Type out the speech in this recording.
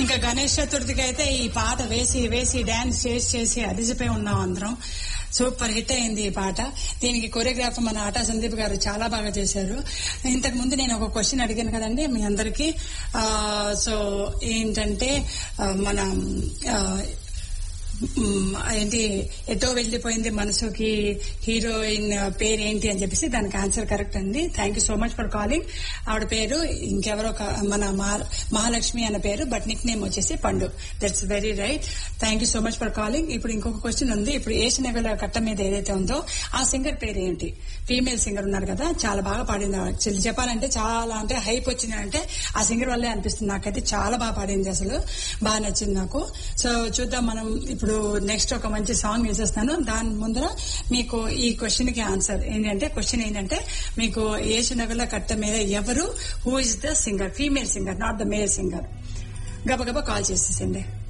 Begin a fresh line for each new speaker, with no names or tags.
ఇంకా గణేష్ చతుర్థికి అయితే ఈ పాట వేసి వేసి డాన్స్ చేసి చేసి అదిసిపోయి ఉన్నాం అందరం సూపర్ హిట్ అయింది ఈ పాట దీనికి కొరియోగ్రాఫర్ మన ఆటా సందీప్ గారు చాలా బాగా చేశారు ఇంతకు ముందు నేను ఒక క్వశ్చన్ అడిగాను కదండి మీ అందరికి సో ఏంటంటే ఆ, మన ఆ, మ్, ఏంటి ఎటో వెళ్లిపోయింది మనసుకి హీరోయిన్ పేరు ఏంటి అని చెప్పేసి దానికి ఆన్సర్ కరెక్ట్ అండి thank you so much for calling ఆవిడ పేరు ఇంకెవరో క- మన మహా- మహాలక్ష్మి అన్న పేరు బట్ నిక్ నేమ్ వచ్చేసి పండు that's very right thank you so much for calling ఇప్పుడు ఇంకొక క్వశ్చన్ ఉంది ఇప్పుడు ఏషనగల కట్ట మీద ఏదైతే ఉందో ఆ సింగర్ పేరు ఏంటి ఫీమేల్ సింగర్ ఉన్నారు కదా చాలా బాగా పాడింది యాక్చువల్లీ చెప్పాలంటే చాలా అంటే హైప్ వచ్చింది అంటే ఆ సింగర్ వల్లే అనిపిస్తుంది నాకైతే చాలా బాగా పాడింది అసలు బాగా నచ్చింది నాకు సో చూద్దాం మనం ఇప్పుడు నెక్స్ట్ ఒక మంచి సాంగ్ వేసేస్తాను దాని ముందర మీకు ఈ క్వశ్చన్ కి ఆన్సర్ ఏంటంటే క్వశ్చన్ ఏంటంటే మీకు ఏసునగల కట్ట మీద ఎవరు who is the singer female singer not the male singer గబగబా కాల్ చేసేసండి